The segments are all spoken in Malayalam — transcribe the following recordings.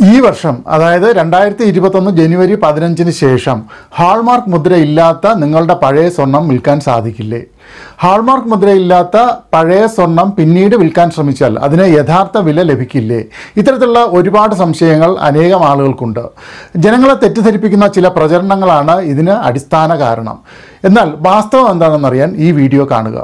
ഈ വർഷം അതായത് രണ്ടായിരത്തി ഇരുപത്തൊന്ന് ജനുവരി പതിനഞ്ചിന് ശേഷം ഹാൾമാർക്ക് മുദ്രയില്ലാത്ത നിങ്ങളുടെ പഴയ സ്വർണം വിൽക്കാൻ സാധിക്കില്ലേ ഹാൾമാർക്ക് മുദ്രയില്ലാത്ത പഴയ സ്വർണം പിന്നീട് വിൽക്കാൻ ശ്രമിച്ചാൽ അതിന് യഥാർത്ഥ വില ലഭിക്കില്ലേ ഇത്തരത്തിലുള്ള ഒരുപാട് സംശയങ്ങൾ അനേകം ആളുകൾക്കുണ്ട് ജനങ്ങളെ തെറ്റിദ്ധരിപ്പിക്കുന്ന ചില പ്രചരണങ്ങളാണ് ഇതിന് അടിസ്ഥാന കാരണം എന്നാൽ വാസ്തവം എന്താണെന്നറിയാൻ ഈ വീഡിയോ കാണുക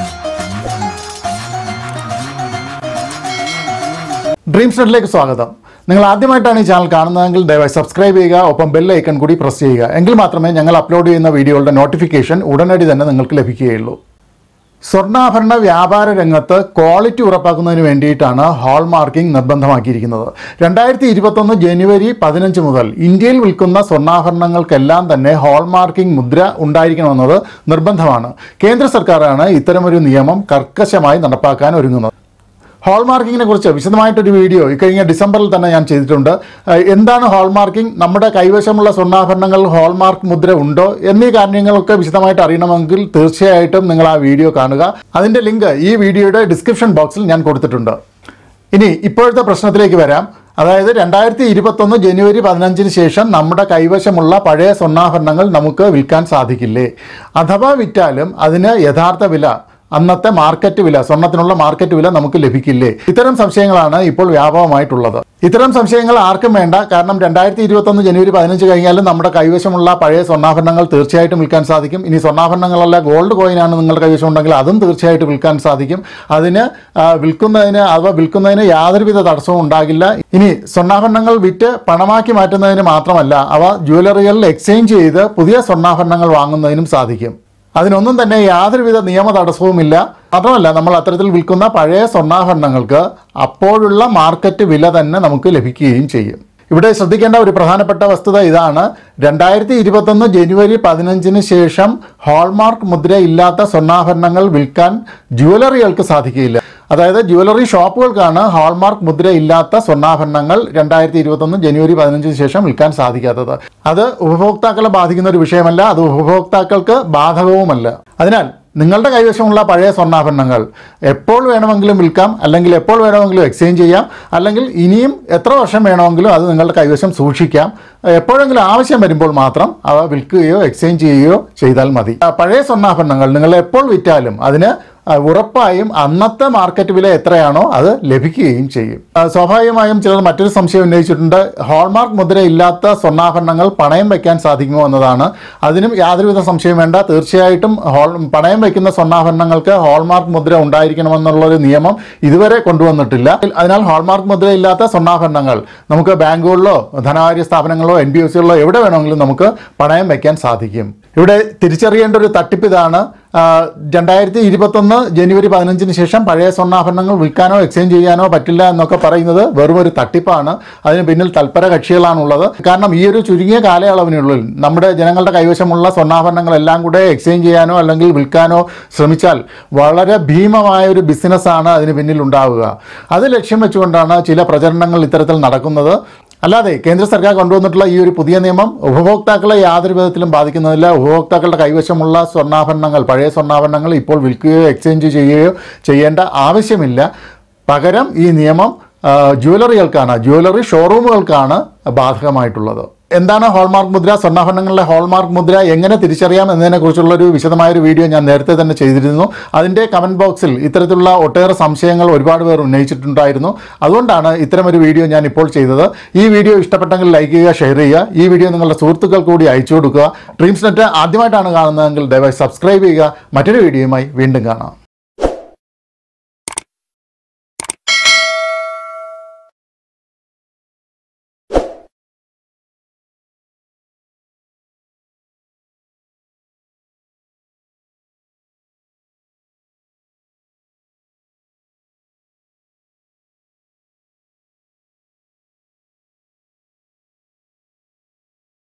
ഡ്രീം സ്റ്റഡിലേക്ക് സ്വാഗതം നിങ്ങൾ ആദ്യമായിട്ടാണ് ഈ ചാനൽ കാണുന്നതെങ്കിൽ ദയവായി സബ്സ്ക്രൈബ് ചെയ്യുക ഒപ്പം ബെൽ ഐക്കൺ കൂടി പ്രസ് ചെയ്യുക എങ്കിൽ മാത്രമേ ഞങ്ങൾ അപ്ലോഡ് ചെയ്യുന്ന വീഡിയോകളുടെ നോട്ടിഫിക്കേഷൻ ഉടനടി തന്നെ നിങ്ങൾക്ക് ലഭിക്കുകയുള്ളൂ സ്വർണ്ണാഭരണ വ്യാപാര രംഗത്ത് ക്വാളിറ്റി ഉറപ്പാക്കുന്നതിന് വേണ്ടിയിട്ടാണ് ഹാൾമാർക്കിംഗ് നിർബന്ധമാക്കിയിരിക്കുന്നത് രണ്ടായിരത്തി ഇരുപത്തൊന്ന് ജനുവരി പതിനഞ്ച് മുതൽ ഇന്ത്യയിൽ വിൽക്കുന്ന സ്വർണ്ണാഭരണങ്ങൾക്കെല്ലാം തന്നെ ഹാൾമാർക്കിംഗ് മുദ്ര ഉണ്ടായിരിക്കണമെന്നത് നിർബന്ധമാണ് കേന്ദ്ര സർക്കാരാണ് ഇത്തരമൊരു നിയമം കർക്കശമായി നടപ്പാക്കാൻ ഒരുങ്ങുന്നത് ഹോൾമാർക്കിങ്ങിനെ കുറിച്ച് വിശദമായിട്ടൊരു വീഡിയോ ഇക്കഴിഞ്ഞ ഡിസംബറിൽ തന്നെ ഞാൻ ചെയ്തിട്ടുണ്ട് ഏഹ് എന്താണ് ഹോൾമാർക്കിംഗ് നമ്മുടെ കൈവശമുള്ള സ്വർണ്ണാഭരണങ്ങൾ ഹോൾമാർക്ക് മുദ്ര ഉണ്ടോ എന്നീ കാര്യങ്ങളൊക്കെ വിശദമായിട്ട് അറിയണമെങ്കിൽ തീർച്ചയായിട്ടും നിങ്ങൾ ആ വീഡിയോ കാണുക അതിൻ്റെ ലിങ്ക് ഈ വീഡിയോയുടെ ഡിസ്ക്രിപ്ഷൻ ബോക്സിൽ ഞാൻ കൊടുത്തിട്ടുണ്ട് ഇനി ഇപ്പോഴത്തെ പ്രശ്നത്തിലേക്ക് വരാം അതായത് രണ്ടായിരത്തി ഇരുപത്തൊന്ന് ജനുവരി പതിനഞ്ചിന് ശേഷം നമ്മുടെ കൈവശമുള്ള പഴയ സ്വർണ്ണാഭരണങ്ങൾ നമുക്ക് വിൽക്കാൻ സാധിക്കില്ലേ അഥവാ വിറ്റാലും അതിന് യഥാർത്ഥ വില അന്നത്തെ മാർക്കറ്റ് വില സ്വർണത്തിനുള്ള മാർക്കറ്റ് വില നമുക്ക് ലഭിക്കില്ലേ ഇത്തരം സംശയങ്ങളാണ് ഇപ്പോൾ വ്യാപകമായിട്ടുള്ളത് ഇത്തരം സംശയങ്ങൾ ആർക്കും വേണ്ട കാരണം രണ്ടായിരത്തി ഇരുപത്തൊന്ന് ജനുവരി പതിനഞ്ച് കഴിഞ്ഞാലും നമ്മുടെ കൈവശമുള്ള പഴയ സ്വർണ്ണാഭരണങ്ങൾ തീർച്ചയായിട്ടും വിൽക്കാൻ സാധിക്കും ഇനി സ്വർണ്ണാഭരണങ്ങളല്ല ഗോൾഡ് കോയിനാണ് നിങ്ങളുടെ കൈവശം ഉണ്ടെങ്കിൽ അതും തീർച്ചയായിട്ടും വിൽക്കാൻ സാധിക്കും അതിന് ആ, വിൽക്കുന്നതിന് അഥവാ വിൽക്കുന്നതിന് യാതൊരുവിധ തടസ്സവും ഉണ്ടാകില്ല ഇനി സ്വർണ്ണാഭരണങ്ങൾ വിറ്റ് പണമാക്കി മാറ്റുന്നതിന് മാത്രമല്ല അവ ജ്വല്ലറികളിൽ എക്സ്ചേഞ്ച് ചെയ്ത് പുതിയ സ്വർണ്ണാഭരണങ്ങൾ വാങ്ങുന്നതിനും സാധിക്കും അതിനൊന്നും തന്നെ യാതൊരുവിധ നിയമ തടസ്സവുമില്ല മാത്രമല്ല നമ്മൾ അത്തരത്തിൽ വിൽക്കുന്ന പഴയ സ്വർണ്ണാഭരണങ്ങൾക്ക് അപ്പോഴുള്ള മാർക്കറ്റ് വില തന്നെ നമുക്ക് ലഭിക്കുകയും ചെയ്യും ഇവിടെ ശ്രദ്ധിക്കേണ്ട ഒരു പ്രധാനപ്പെട്ട വസ്തുത ഇതാണ് രണ്ടായിരത്തി ഇരുപത്തൊന്ന് ജനുവരി പതിനഞ്ചിന് ശേഷം ഹോൾമാർക്ക് മുദ്ര ഇല്ലാത്ത സ്വർണ്ണാഭരണങ്ങൾ വിൽക്കാൻ ജുവലറികൾക്ക് സാധിക്കുകയില്ല അതായത് ജുവലറി ഷോപ്പുകൾക്കാണ് ഹാൾമാർക്ക് മുദ്ര ഇല്ലാത്ത സ്വർണ്ണാഭരണങ്ങൾ രണ്ടായിരത്തി ഇരുപത്തൊന്ന് ജനുവരി പതിനഞ്ചിന് ശേഷം വിൽക്കാൻ സാധിക്കാത്തത് അത് ഉപഭോക്താക്കളെ ബാധിക്കുന്ന ഒരു വിഷയമല്ല അത് ഉപഭോക്താക്കൾക്ക് ബാധകവുമല്ല അതിനാൽ നിങ്ങളുടെ കൈവശമുള്ള പഴയ സ്വർണ്ണാഭരണങ്ങൾ എപ്പോൾ വേണമെങ്കിലും വിൽക്കാം അല്ലെങ്കിൽ എപ്പോൾ വേണമെങ്കിലും എക്സ്ചേഞ്ച് ചെയ്യാം അല്ലെങ്കിൽ ഇനിയും എത്ര വർഷം വേണമെങ്കിലും അത് നിങ്ങളുടെ കൈവശം സൂക്ഷിക്കാം എപ്പോഴെങ്കിലും ആവശ്യം വരുമ്പോൾ മാത്രം അവ വിൽക്കുകയോ എക്സ്ചേഞ്ച് ചെയ്യുകയോ ചെയ്താൽ മതി ആ, പഴയ സ്വർണ്ണാഭരണങ്ങൾ നിങ്ങൾ എപ്പോൾ വിറ്റാലും അതിന് ആ, ഉറപ്പായും അന്നത്തെ മാർക്കറ്റ് വില എത്രയാണോ അത് ലഭിക്കുകയും ചെയ്യും ആ, സ്വാഭാവികമായും ചിലർ മറ്റൊരു സംശയം ഉന്നയിച്ചിട്ടുണ്ട് ഹോൾമാർക്ക് മുദ്ര ഇല്ലാത്ത സ്വർണ്ണാഭരണങ്ങൾ പണയം വയ്ക്കാൻ സാധിക്കുമോ എന്നതാണ് അതിനും യാതൊരുവിധ സംശയം വേണ്ട തീർച്ചയായിട്ടും ഹോൾ പണയം വയ്ക്കുന്ന സ്വർണ്ണാഭരണങ്ങൾക്ക് ഹോൾമാർക്ക് മുദ്ര ഉണ്ടായിരിക്കണമെന്നുള്ളൊരു നിയമം ഇതുവരെ കൊണ്ടുവന്നിട്ടില്ല അതിനാൽ ഹോൾമാർക്ക് മുദ്ര ഇല്ലാത്ത സ്വർണ്ണാഭരണങ്ങൾ നമുക്ക് ബാങ്കുകളിലോ ധനകാര്യ സ്ഥാപനങ്ങളിലോ എൻ ബി എഫ് സികളിലോ എവിടെ വേണമെങ്കിലും നമുക്ക് പണയം വയ്ക്കാൻ സാധിക്കും ഇവിടെ തിരിച്ചറിയേണ്ട ഒരു തട്ടിപ്പ് ഇതാണ് ആ, രണ്ടായിരത്തി ഇരുപത്തൊന്ന് ജനുവരി പതിനഞ്ചിന് ശേഷം പഴയ സ്വർണ്ണാഭരണങ്ങൾ വിൽക്കാനോ എക്സ്ചേഞ്ച് ചെയ്യാനോ പറ്റില്ല എന്നൊക്കെ പറയുന്നത് വെറും ഒരു തട്ടിപ്പാണ് അതിന് പിന്നിൽ തൽപര കക്ഷികളാണുള്ളത് കാരണം ഈ ഒരു ചുരുങ്ങിയ കാലയളവിനുള്ളിൽ നമ്മുടെ ജനങ്ങളുടെ കൈവശമുള്ള സ്വർണ്ണാഭരണങ്ങളെല്ലാം കൂടെ എക്സ്ചേഞ്ച് ചെയ്യാനോ അല്ലെങ്കിൽ വിൽക്കാനോ ശ്രമിച്ചാൽ വളരെ ഭീമമായ ഒരു ബിസിനസ്സാണ് അതിന് പിന്നിൽ ഉണ്ടാവുക അത് ലക്ഷ്യം വെച്ചുകൊണ്ടാണ് ചില പ്രചരണങ്ങൾ ഇത്തരത്തിൽ നടക്കുന്നത് അല്ലാതെ കേന്ദ്ര സർക്കാർ കൊണ്ടുവന്നിട്ടുള്ള ഈ ഒരു പുതിയ നിയമം ഉപഭോക്താക്കളെ യാതൊരു വിധത്തിലും ബാധിക്കുന്നതില്ല ഉപഭോക്താക്കളുടെ കൈവശമുള്ള സ്വർണ്ണാഭരണങ്ങൾ പഴയ സ്വർണ്ണാഭരണങ്ങൾ ഇപ്പോൾ വിൽക്കുകയോ എക്സ്ചേഞ്ച് ചെയ്യുകയോ ചെയ്യേണ്ട ആവശ്യമില്ല പകരം ഈ നിയമം ആ, ജ്വല്ലറികൾക്കാണ് ജ്വല്ലറി ഷോറൂമുകൾക്കാണ് ബാധകമായിട്ടുള്ളത് എന്താണ് ഹോൾമാർക്ക് മുദ്ര സ്വർണ്ണാഭരണങ്ങളിലെ ഹോൾമാർക്ക് മുദ്ര എങ്ങനെ തിരിച്ചറിയാം എന്നതിനെക്കുറിച്ചുള്ള ഒരു വിശദമായൊരു വീഡിയോ ഞാൻ നേരത്തെ തന്നെ ചെയ്തിരുന്നു അതിൻ്റെ കമൻറ്റ് ബോക്സിൽ ഇത്തരത്തിലുള്ള ഒട്ടേറെ സംശയങ്ങൾ ഒരുപാട് പേർ ഉന്നയിച്ചിട്ടുണ്ടായിരുന്നു അതുകൊണ്ടാണ് ഇത്തരമൊരു വീഡിയോ ഞാൻ ഇപ്പോൾ ചെയ്തത് ഈ വീഡിയോ ഇഷ്ടപ്പെട്ടെങ്കിൽ ലൈക്ക് ചെയ്യുക ഷെയർ ചെയ്യുക ഈ വീഡിയോ നിങ്ങളുടെ സുഹൃത്തുക്കൾ കൂടി അയച്ചു കൊടുക്കുക ഡ്രീംസ് നെറ്റ് ആദ്യമായിട്ടാണ് കാണുന്നതെങ്കിൽ ദയവായി സബ്സ്ക്രൈബ് ചെയ്യുക മറ്റൊരു വീഡിയോയുമായി വീണ്ടും കാണാം